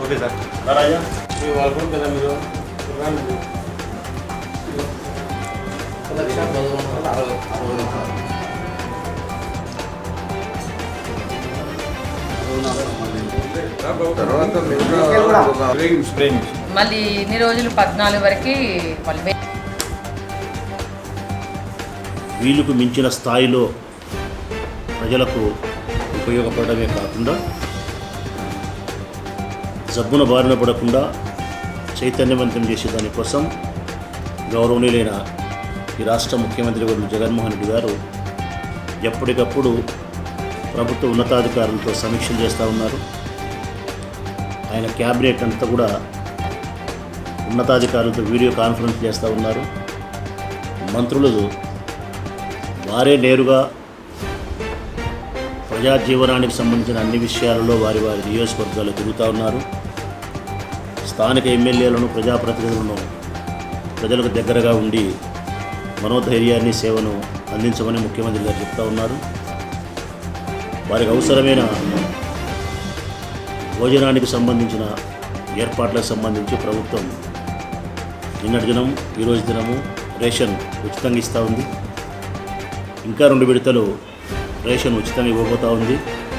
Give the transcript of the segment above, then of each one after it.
Okay sir రాజా మీరు వాళ్ళకు కదా మీరు రండి. ఒక లక్ష పదకొండు వందల అరవై అరవై రూపాయలు తర్వాత మిగతా ఒక స్ప్రే న్యూస్ మళ్ళీ ఇన్ని రోజులు పద్నాలుగు వరకు మళ్ళీ వే- వీలుకు మించిన స్థాయిలో ప్రజలకు ఉపయోగపడమే కాకుండా జబ్బున బారిన పడకుండా చైతన్యవంతం చేసే దానికోసం గౌరవనీయులైన ఈ రాష్ట్ర ముఖ్యమంత్రి వర్యులు జగన్మోహన్ రెడ్డి గారు ఎప్పటికప్పుడు ప్రభుత్వ ఉన్నతాధికారులతో సమీక్షలు చేస్తూ ఉన్నారు ఆయన క్యాబినెట్ అంతా కూడా ఉన్నతాధికారులతో వీడియో కాన్ఫరెన్స్ చేస్తూ ఉన్నారు మంత్రులు వారే నేరుగా ప్రజా జీవనానికి సంబంధించిన అన్ని విషయాలలో వారి వారి నియోజకవర్గాలు తిరుగుతూ ఉన్నారు స్థానిక ఎమ్మెల్యేలను ప్రజాప్రతినిధులను ప్రజలకు దగ్గరగా ఉండి మనోధైర్యాన్ని సేవను అందించమని ముఖ్యమంత్రి గారు చెప్తా ఉన్నారు వారికి అవసరమైన భోజనానికి సంబంధించిన ఏర్పాట్లకు సంబంధించి ప్రభుత్వం నిన్నటి దినం ఈరోజు దినము రేషన్ ఉచితంగా ఇస్తూ ఉంది ఇంకా రెండు విడతలు రేషన్ ఉచితంగా ఇవ్వబోతూ ఉంది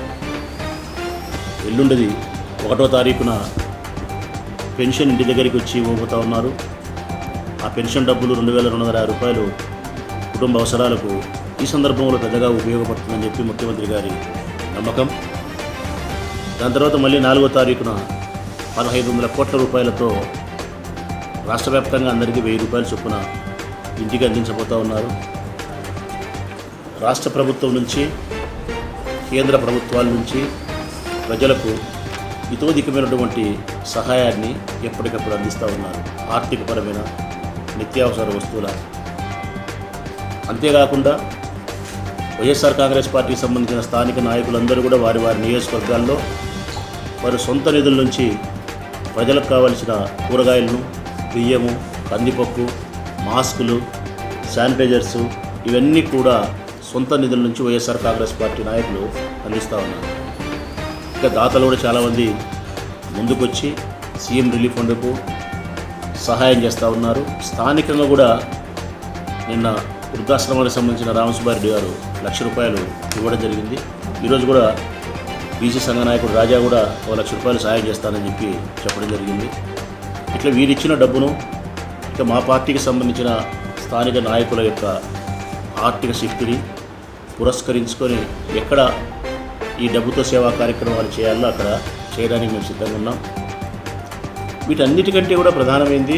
ఎల్లుండిది ఒకటో తారీఖున పెన్షన్ ఇంటి దగ్గరికి వచ్చి ఇవ్వబోతూ ఉన్నారు ఆ పెన్షన్ డబ్బులు రెండు వేల రెండు వందల యాభై రూపాయలు కుటుంబ అవసరాలకు ఈ సందర్భంలో పెద్దగా ఉపయోగపడుతుందని చెప్పి ముఖ్యమంత్రి గారి నమ్మకం దాని తర్వాత మళ్ళీ నాలుగో తారీఖున పదహైదు వందల కోట్ల రూపాయలతో రాష్ట్ర వ్యాప్తంగా అందరికీ వెయ్యి రూపాయల చొప్పున ఇంటికి అందించబోతూ ఉన్నారు రాష్ట్ర ప్రభుత్వం నుంచి కేంద్ర ప్రభుత్వాల నుంచి ప్రజలకు ఇతోధికమైనటువంటి సహాయాన్ని ఎప్పటికప్పుడు అందిస్తూ ఉన్నారు ఆర్థికపరమైన నిత్యావసర వస్తువుల అంతేకాకుండా వైఎస్ఆర్ కాంగ్రెస్ పార్టీకి సంబంధించిన స్థానిక నాయకులందరూ కూడా వారి వారి నియోజకవర్గాల్లో వారి సొంత నిధుల నుంచి ప్రజలకు కావలసిన కూరగాయలను బియ్యము కందిపప్పు మాస్కులు శానిటైజర్స్ ఇవన్నీ కూడా సొంత నిధుల నుంచి వైఎస్ఆర్ కాంగ్రెస్ పార్టీ నాయకులు అందిస్తూ ఉన్నారు ఇంకా దాతలు కూడా చాలామంది ముందుకొచ్చి సీఎం రిలీఫ్ ఫండ్కు సహాయం చేస్తూ ఉన్నారు స్థానికంగా కూడా నిన్న వృద్ధాశ్రమానికి సంబంధించిన రామసుబ్బారెడ్డి గారు లక్ష రూపాయలు ఇవ్వడం జరిగింది ఈరోజు కూడా బీసీ సంఘ నాయకుడు రాజా కూడా ఒక లక్ష రూపాయలు సహాయం చేస్తానని చెప్పి చెప్పడం జరిగింది ఇట్లా వీరిచ్చిన డబ్బును ఇక మా పార్టీకి సంబంధించిన స్థానిక నాయకుల యొక్క ఆర్థిక శక్తిని పురస్కరించుకొని ఎక్కడ ఈ డబ్బుతో సేవా కార్యక్రమాలు చేయాలో అక్కడ చేయడానికి మేము సిద్ధంగా ఉన్నాం వీటన్నిటికంటే కూడా ప్రధానమైంది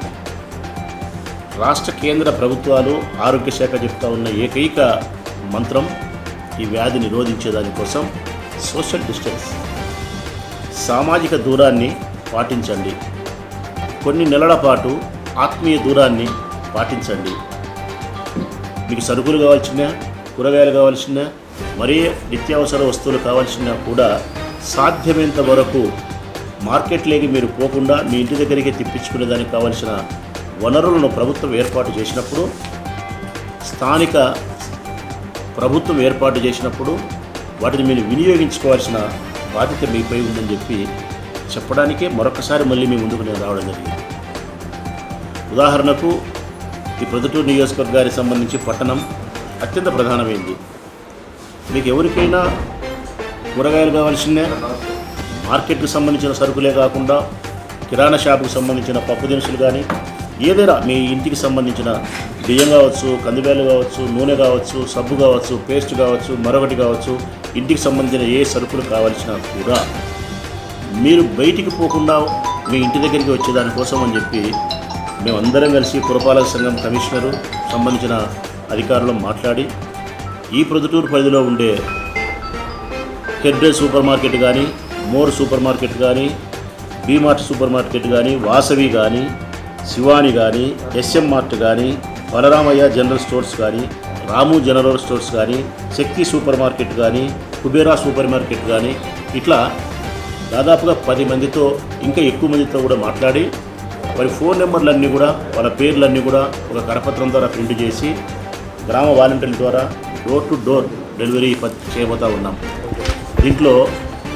రాష్ట్ర కేంద్ర ప్రభుత్వాలు ఆరోగ్య శాఖ చెప్తా ఉన్న ఏకైక మంత్రం ఈ వ్యాధి నిరోధించేదానికోసం సోషల్ డిస్టెన్స్ సామాజిక దూరాన్ని పాటించండి కొన్ని నెలల పాటు ఆత్మీయ దూరాన్ని పాటించండి మీకు సరుకులు కావాల్సిన కూరగాయలు కావాల్సిన మరీ నిత్యావసర వస్తువులు కావాల్సిన కూడా సాధ్యమైనంత వరకు మార్కెట్లోకి మీరు పోకుండా మీ ఇంటి దగ్గరికి తెప్పించుకునే దానికి కావాల్సిన వనరులను ప్రభుత్వం ఏర్పాటు చేసినప్పుడు స్థానిక ప్రభుత్వం ఏర్పాటు చేసినప్పుడు వాటిని మీరు వినియోగించుకోవాల్సిన బాధ్యత మీపై ఉందని చెప్పి చెప్పడానికే మరొకసారి మళ్ళీ మీ ముందుకు నేను రావడం జరిగింది ఉదాహరణకు ఈ ప్రొద్దుటూరు నియోజకవర్గానికి సంబంధించి పట్టణం అత్యంత ప్రధానమైంది మీకు ఎవరికైనా కూరగాయలు కావాల్సిందే మార్కెట్కి సంబంధించిన సరుకులే కాకుండా కిరాణా షాపుకి సంబంధించిన పప్పు దినుసులు కానీ ఏదైనా మీ ఇంటికి సంబంధించిన బియ్యం కావచ్చు కందివేలు కావచ్చు నూనె కావచ్చు సబ్బు కావచ్చు పేస్ట్ కావచ్చు మరొకటి కావచ్చు ఇంటికి సంబంధించిన ఏ సరుకులు కావాల్సినా కూడా మీరు బయటికి పోకుండా మీ ఇంటి దగ్గరికి వచ్చేదానికోసం అని చెప్పి మేమందరం కలిసి పురపాలక సంఘం కమిషనరు సంబంధించిన అధికారులు మాట్లాడి ఈ ప్రొద్దుటూరు పరిధిలో ఉండే హెడ్డే సూపర్ మార్కెట్ కానీ మోర్ సూపర్ మార్కెట్ కానీ బీమార్ట్ సూపర్ మార్కెట్ కానీ వాసవి కానీ శివాని కానీ ఎస్ఎం మార్ట్ కానీ బలరామయ్య జనరల్ స్టోర్స్ కానీ రాము జనరల్ స్టోర్స్ కానీ శక్తి సూపర్ మార్కెట్ కానీ కుబేరా సూపర్ మార్కెట్ కానీ ఇట్లా దాదాపుగా పది మందితో ఇంకా ఎక్కువ మందితో కూడా మాట్లాడి వారి ఫోన్ నెంబర్లన్నీ కూడా వాళ్ళ పేర్లన్నీ కూడా ఒక కరపత్రం ద్వారా ప్రింట్ చేసి గ్రామ వాలంటీర్ల ద్వారా డోర్ టు డోర్ డెలివరీ ప- చేయబోతా ఉన్నాం దీంట్లో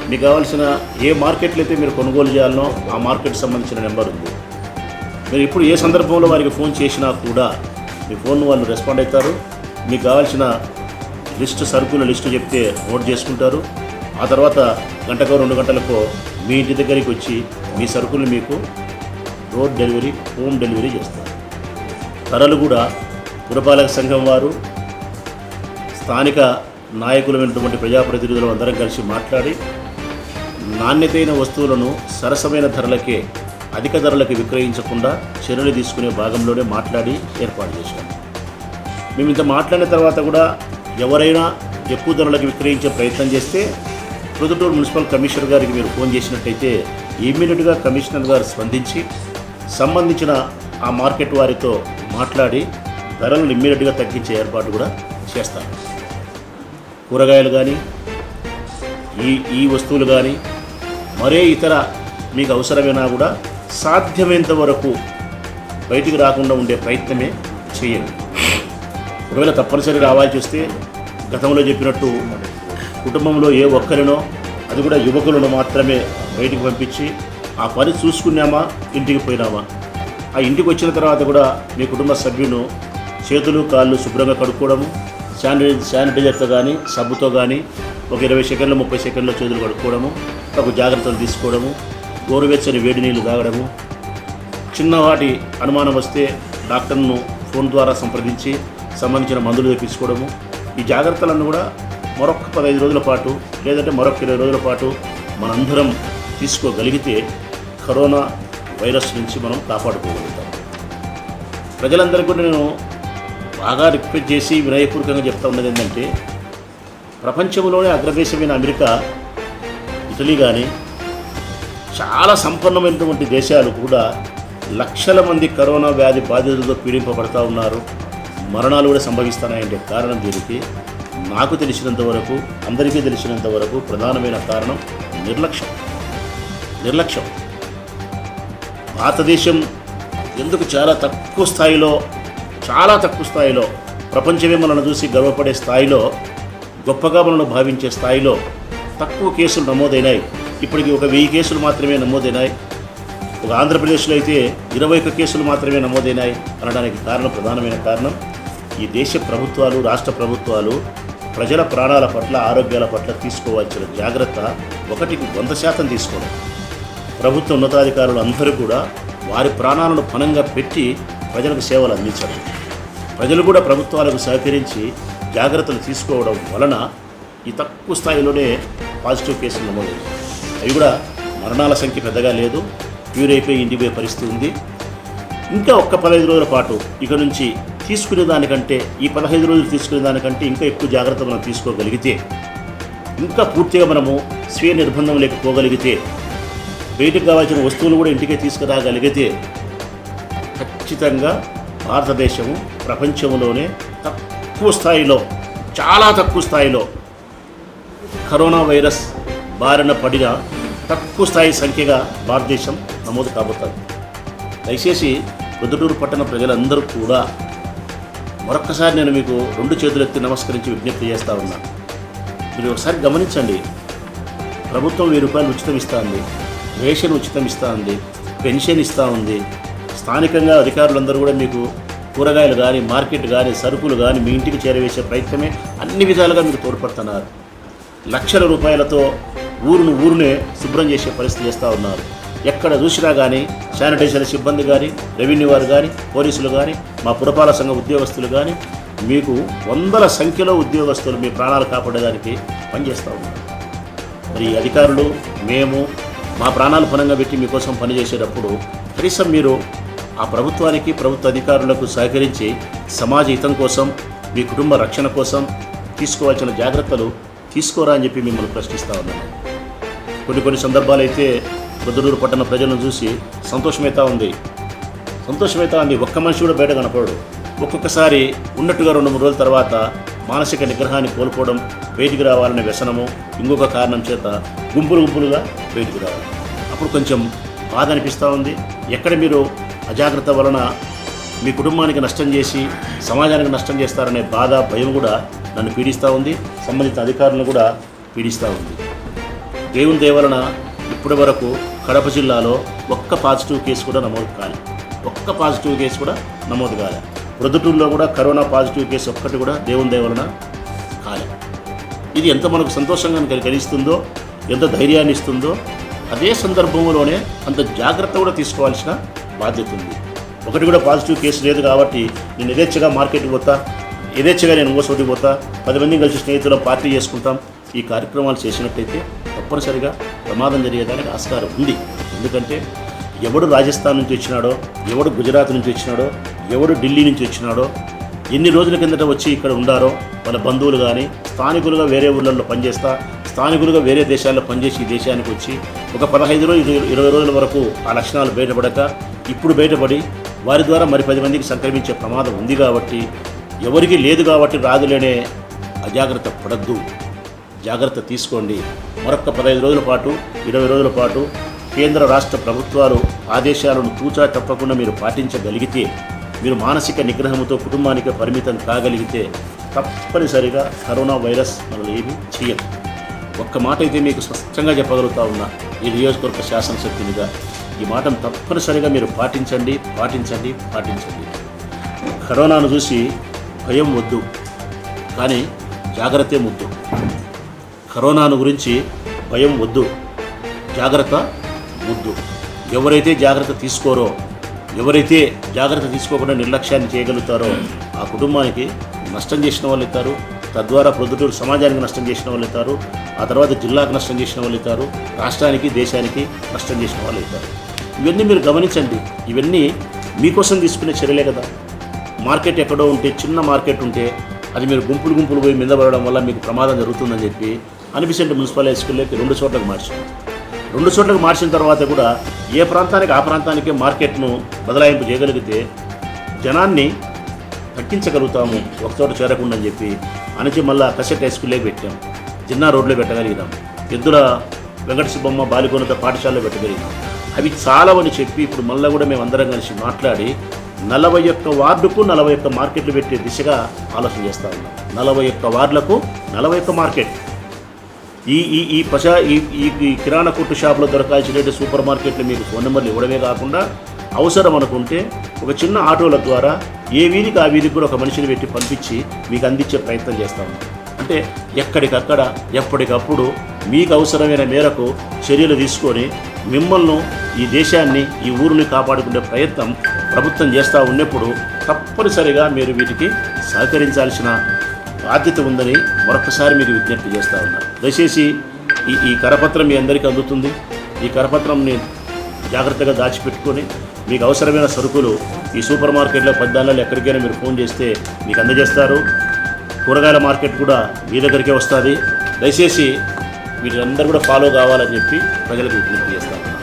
మీకు కావాల్సిన ఏ మార్కెట్లో అయితే మీరు కొనుగోలు చేయాలనో ఆ మార్కెట్ సంబంధించిన నెంబర్ ఉంది మీరు ఇప్పుడు ఏ సందర్భంలో వారికి ఫోన్ చేసినా కూడా మీ ఫోన్ వాళ్ళు రెస్పాండ్ అవుతారు మీకు కావాల్సిన లిస్టు సరుకుల లిస్టు చెప్తే నోట్ చేసుకుంటారు ఆ తర్వాత గంటకో రెండు గంటలకో మీ ఇంటి దగ్గరికి వచ్చి మీ సరుకులు మీకు రోడ్ డెలివరీ హోమ్ డెలివరీ చేస్తారు ధరలు కూడా పురపాలక సంఘం వారు స్థానిక నాయకులైనటువంటి ప్రజాప్రతినిధులు అందరం కలిసి మాట్లాడి నాణ్యతైన వస్తువులను సరసమైన ధరలకే అధిక ధరలకు విక్రయించకుండా చర్యలు తీసుకునే భాగంలోనే మాట్లాడి ఏర్పాటు చేశాం మేము ఇంత మాట్లాడిన తర్వాత కూడా ఎవరైనా ఎక్కువ ధరలకు విక్రయించే ప్రయత్నం చేస్తే ప్రొద్దుటూరు మున్సిపల్ కమిషనర్ గారికి మీరు ఫోన్ చేసినట్టయితే ఇమ్మీడియట్గా కమిషనర్ గారు స్పందించి సంబంధించిన ఆ మార్కెట్ వారితో మాట్లాడి ధరలను ఇమ్మీడియట్గా తగ్గించే ఏర్పాటు కూడా చేస్తారు కూరగాయలు కానీ ఈ ఈ వస్తువులు కానీ మరే ఇతర మీకు అవసరమైనా కూడా సాధ్యమైనంత వరకు బయటికి రాకుండా ఉండే ప్రయత్నమే చేయండి ఒకవేళ తప్పనిసరి రావాల్సి వస్తే గతంలో చెప్పినట్టు కుటుంబంలో ఏ ఒక్కరినో అది కూడా యువకులను మాత్రమే బయటికి పంపించి ఆ పని చూసుకున్నామా ఇంటికి పోయినామా ఆ ఇంటికి వచ్చిన తర్వాత కూడా మీ కుటుంబ సభ్యును చేతులు కాళ్ళు శుభ్రంగా కడుక్కోవడము శానిటై శానిటైజర్తో కానీ సబ్బుతో కానీ ఒక ఇరవై సెకండ్లు ముప్పై సెకండ్ల చేతులు కడుక్కోవడము తగు జాగ్రత్తలు తీసుకోవడము గోరువెచ్చని వేడి నీళ్లు తాగడము చిన్నవాటి అనుమానం వస్తే డాక్టర్ను ఫోన్ ద్వారా సంప్రదించి సంబంధించిన మందులు తెప్పించుకోవడము ఈ జాగ్రత్తలను కూడా మరొక పదహైదు రోజుల పాటు లేదంటే మరొక ఇరవై రోజుల పాటు మనందరం తీసుకోగలిగితే కరోనా వైరస్ నుంచి మనం కాపాడుకోగలుగుతాం ప్రజలందరికీ కూడా నేను బాగా రిక్వెస్ట్ చేసి వినయపూర్వకంగా చెప్తా ఉన్నది ఏంటంటే ప్రపంచంలోనే అగ్రదేశమైన అమెరికా ఇటలీ కానీ చాలా సంపన్నమైనటువంటి దేశాలు కూడా లక్షల మంది కరోనా వ్యాధి బాధితులతో పీడింపబడతా ఉన్నారు మరణాలు కూడా సంభవిస్తున్నాయంటే కారణం దీనికి నాకు తెలిసినంత వరకు అందరికీ తెలిసినంత వరకు ప్రధానమైన కారణం నిర్లక్ష్యం నిర్లక్ష్యం భారతదేశం ఎందుకు చాలా తక్కువ స్థాయిలో చాలా తక్కువ స్థాయిలో ప్రపంచమే మనల్ని చూసి గర్వపడే స్థాయిలో గొప్పగా మనల్ని భావించే స్థాయిలో తక్కువ కేసులు నమోదైనాయి ఇప్పటికి ఒక వెయ్యి కేసులు మాత్రమే నమోదైనాయి ఒక ఆంధ్రప్రదేశ్లో అయితే ఇరవై ఒక్క కేసులు మాత్రమే నమోదైనాయి అనడానికి కారణం ప్రధానమైన కారణం ఈ దేశ ప్రభుత్వాలు రాష్ట్ర ప్రభుత్వాలు ప్రజల ప్రాణాల పట్ల ఆరోగ్యాల పట్ల తీసుకోవాల్సిన జాగ్రత్త ఒకటికి వంద శాతం తీసుకోవడం ప్రభుత్వ ఉన్నతాధికారులు అందరూ కూడా వారి ప్రాణాలను పణంగా పెట్టి ప్రజలకు సేవలు అందించడం ప్రజలు కూడా ప్రభుత్వాలకు సహకరించి జాగ్రత్తలు తీసుకోవడం వలన ఈ తక్కువ స్థాయిలోనే పాజిటివ్ కేసులు నమోదయ్యాయి అవి కూడా మరణాల సంఖ్య పెద్దగా లేదు క్యూర్ అయిపోయి ఇంటికి పోయే పరిస్థితి ఉంది ఇంకా ఒక్క పదహైదు రోజుల పాటు ఇక నుంచి తీసుకునే దానికంటే ఈ పదహైదు రోజులు తీసుకునే దానికంటే ఇంకా ఎక్కువ జాగ్రత్త మనం తీసుకోగలిగితే ఇంకా పూర్తిగా మనము స్వీయ నిర్బంధం లేకపోగలిగితే బయటకు కావాల్సిన వస్తువులు కూడా ఇంటికే తీసుకురాగలిగితే ఖచ్చితంగా భారతదేశము ప్రపంచంలోనే తక్కువ స్థాయిలో చాలా తక్కువ స్థాయిలో కరోనా వైరస్ బారిన పడిన తక్కువ స్థాయి సంఖ్యగా భారతదేశం నమోదు కాబోతుంది దయచేసి పొద్దుటూరు పట్టణ ప్రజలందరూ కూడా మరొక్కసారి నేను మీకు రెండు చేతులు ఎత్తి నమస్కరించి విజ్ఞప్తి చేస్తా ఉన్నా మీరు ఒకసారి గమనించండి ప్రభుత్వం వెయ్యి రూపాయలు ఉచితం ఇస్తూ ఉంది రేషన్ ఉచితం ఇస్తూ ఉంది పెన్షన్ ఇస్తూ ఉంది స్థానికంగా అధికారులందరూ కూడా మీకు కూరగాయలు కానీ మార్కెట్ కానీ సరుకులు కానీ మీ ఇంటికి చేరవేసే ప్రయత్నమే అన్ని విధాలుగా మీకు తోడ్పడుతున్నారు లక్షల రూపాయలతో ఊరును ఊరునే శుభ్రం చేసే పరిస్థితి చేస్తూ ఉన్నారు ఎక్కడ చూసినా కానీ శానిటైజర్ సిబ్బంది కానీ రెవెన్యూ వారు కానీ పోలీసులు కానీ మా పురపాలక సంఘ ఉద్యోగస్తులు కానీ మీకు వందల సంఖ్యలో ఉద్యోగస్తులు మీ ప్రాణాలు కాపాడడానికి పనిచేస్తూ ఉన్నారు మరి ఈ అధికారులు మేము మా ప్రాణాలు పనంగా పెట్టి మీకోసం పనిచేసేటప్పుడు కనీసం మీరు ఆ ప్రభుత్వానికి ప్రభుత్వ అధికారులకు సహకరించి సమాజ హితం కోసం మీ కుటుంబ రక్షణ కోసం తీసుకోవాల్సిన జాగ్రత్తలు తీసుకోరా అని చెప్పి మిమ్మల్ని ప్రశ్నిస్తూ ఉన్నాను కొన్ని కొన్ని సందర్భాలు అయితే ప్రొద్దుటూరు పట్టణ ప్రజలను చూసి సంతోషమైతా ఉంది సంతోషమైతా ఉంది ఒక్క మనిషి కూడా బయట కనపడడు ఒక్కొక్కసారి ఉన్నట్టుగా రెండు మూడు రోజుల తర్వాత మానసిక నిగ్రహాన్ని కోల్పోవడం బయటికి రావాలనే వ్యసనము ఇంకొక కారణం చేత గుంపులు గుంపులుగా బయటికి రావాలి అప్పుడు కొంచెం బాధ అనిపిస్తూ ఉంది ఎక్కడ మీరు అజాగ్రత్త వలన మీ కుటుంబానికి నష్టం చేసి సమాజానికి నష్టం చేస్తారనే బాధ భయం కూడా నన్ను పీడిస్తూ ఉంది సంబంధిత అధికారులను కూడా పీడిస్తూ ఉంది దేవుని దేవలన ఇప్పటి వరకు కడప జిల్లాలో ఒక్క పాజిటివ్ కేసు కూడా నమోదు కాలే ఒక్క పాజిటివ్ కేసు కూడా నమోదు కాలే ప్రొద్దుటూరులో కూడా కరోనా పాజిటివ్ కేసు ఒక్కటి కూడా దేవుని దేవలన కాలే ఇది ఎంత మనకు సంతోషంగా కలి- కలిగిస్తుందో ఎంత ధైర్యాన్ని ఇస్తుందో అదే సందర్భంలోనే అంత జాగ్రత్త కూడా తీసుకోవాల్సిన బాధ్యత ఉంది ఒకటి కూడా పాజిటివ్ కేసు లేదు కాబట్టి నేను యథేచ్ఛగా మార్కెట్కి పోతా యథేచ్ఛగా నేను ఇంకోసోటికి పోతా పది మంది కలిసి స్నేహితులు పార్టీ చేసుకుంటాం ఈ కార్యక్రమాలు చేసినట్టయితే తప్పనిసరిగా ప్రమాదం జరిగేదానికి ఆస్కారం ఉంది ఎందుకంటే ఎవడు రాజస్థాన్ నుంచి వచ్చినాడో ఎవడు గుజరాత్ నుంచి వచ్చినాడో ఎవడు ఢిల్లీ నుంచి వచ్చినాడో ఎన్ని రోజుల కిందట వచ్చి ఇక్కడ ఉండారో వాళ్ళ బంధువులు కానీ స్థానికులుగా వేరే ఊళ్ళల్లో పనిచేస్తా స్థానికులుగా వేరే దేశాల్లో పనిచేసి ఈ దేశానికి వచ్చి ఒక పదహైదు రోజులు ఇరవై- ఇరవై రోజుల వరకు ఆ లక్షణాలు బయటపడక ఇప్పుడు బయటపడి వారి ద్వారా మరి పది మందికి సంక్రమించే ప్రమాదం ఉంది కాబట్టి ఎవరికి లేదు కాబట్టి రాదులేనే అజాగ్రత్త పడద్దు జాగ్రత్త తీసుకోండి మరొక పదహైదు రోజుల పాటు ఇరవై రోజుల పాటు కేంద్ర రాష్ట్ర ప్రభుత్వాలు ఆదేశాలను తూచా తప్పకుండా మీరు పాటించగలిగితే మీరు మానసిక నిగ్రహంతో కుటుంబానికి పరిమితం కాగలిగితే తప్పనిసరిగా కరోనా వైరస్ మనల్ని ఏమీ చేయదు ఒక్క మాట అయితే మీకు స్పష్టంగా చెప్పగలుగుతా ఉన్నా ఈ నియోజకవర్గ శాసనసభ్యునిగా ఈ మాటను తప్పనిసరిగా మీరు పాటించండి పాటించండి పాటించండి కరోనాను చూసి భయం వద్దు కానీ జాగ్రత్తే ముద్దు కరోనాను గురించి భయం వద్దు జాగ్రత్త ముద్దు ఎవరైతే జాగ్రత్త తీసుకోరో ఎవరైతే జాగ్రత్త తీసుకోకుండా నిర్లక్ష్యాన్ని చేయగలుగుతారో ఆ కుటుంబానికి నష్టం చేసిన వాళ్ళు అవుతారు తద్వారా ప్రొద్దుటూరు సమాజానికి నష్టం చేసిన వాళ్ళు అవుతారు ఆ తర్వాత జిల్లాకు నష్టం చేసిన వాళ్ళు అవుతారు రాష్ట్రానికి దేశానికి నష్టం చేసిన వాళ్ళు అవుతారు ఇవన్నీ మీరు గమనించండి ఇవన్నీ మీకోసం తీసుకునే చర్యలే కదా మార్కెట్ ఎక్కడో ఉంటే చిన్న మార్కెట్ ఉంటే అది మీరు గుంపులు గుంపులు పోయి మీద పడడం వల్ల మీకు ప్రమాదం జరుగుతుందని చెప్పి అనిపిసెంట్ మున్సిపల్ హై స్కూల్లోకి రెండు చోట్లకు మార్చాం రెండు చోట్లకు మార్చిన తర్వాత కూడా ఏ ప్రాంతానికి ఆ ప్రాంతానికి మార్కెట్ను బదలాయింపు చేయగలిగితే జనాన్ని తగ్గించగలుగుతాము ఒక చోట చేరకుండా అని చెప్పి అనిచి మళ్ళా కసెట్ హై స్కూల్లో పెట్టాం జిన్నా రోడ్లో పెట్టగలిగినాం ఎద్దుల వెంకట సుబ్బమ్మ బాలికోనత పాఠశాలలో పెట్టగలిగినాం అవి చాలవని చెప్పి ఇప్పుడు మళ్ళీ కూడా మేము అందరం కలిసి మాట్లాడి నలభై ఒక్క వార్డుకు నలభై ఒక్క మార్కెట్లు పెట్టే దిశగా ఆలోచన చేస్తా ఉన్నాం నలభై ఒక్క వార్డులకు నలభై ఒక్క మార్కెట్ ఈ ఈ ఈ పశా ఈ ఈ ఈ కిరాణా కొట్టు షాపులో దొరకాల్సిన సూపర్ మార్కెట్లు మీకు ఫోన్ నెంబర్లు ఇవ్వడమే కాకుండా అవసరం అనుకుంటే ఒక చిన్న ఆటోల ద్వారా ఏ వీధికి ఆ వీధికి కూడా ఒక మనిషిని పెట్టి పంపించి మీకు అందించే ప్రయత్నం చేస్తాము అంటే ఎక్కడికక్కడ ఎప్పటికప్పుడు మీకు అవసరమైన మేరకు చర్యలు తీసుకొని మిమ్మల్ని ఈ దేశాన్ని ఈ ఊరిని కాపాడుకునే ప్రయత్నం ప్రభుత్వం చేస్తూ ఉన్నప్పుడు తప్పనిసరిగా మీరు వీటికి సహకరించాల్సిన బాధ్యత ఉందని మరొకసారి మీకు విజ్ఞప్తి చేస్తా ఉన్నారు దయచేసి ఈ ఈ కరపత్రం మీ అందరికీ అందుతుంది ఈ కరపత్రంని జాగ్రత్తగా దాచిపెట్టుకొని మీకు అవసరమైన సరుకులు ఈ సూపర్ మార్కెట్లో పద్దాలలో ఎక్కడికైనా మీరు ఫోన్ చేస్తే మీకు అందజేస్తారు కూరగాయల మార్కెట్ కూడా మీ దగ్గరికే వస్తుంది దయచేసి వీళ్ళందరూ కూడా ఫాలో కావాలని చెప్పి ప్రజలకు విజ్ఞప్తి చేస్తాను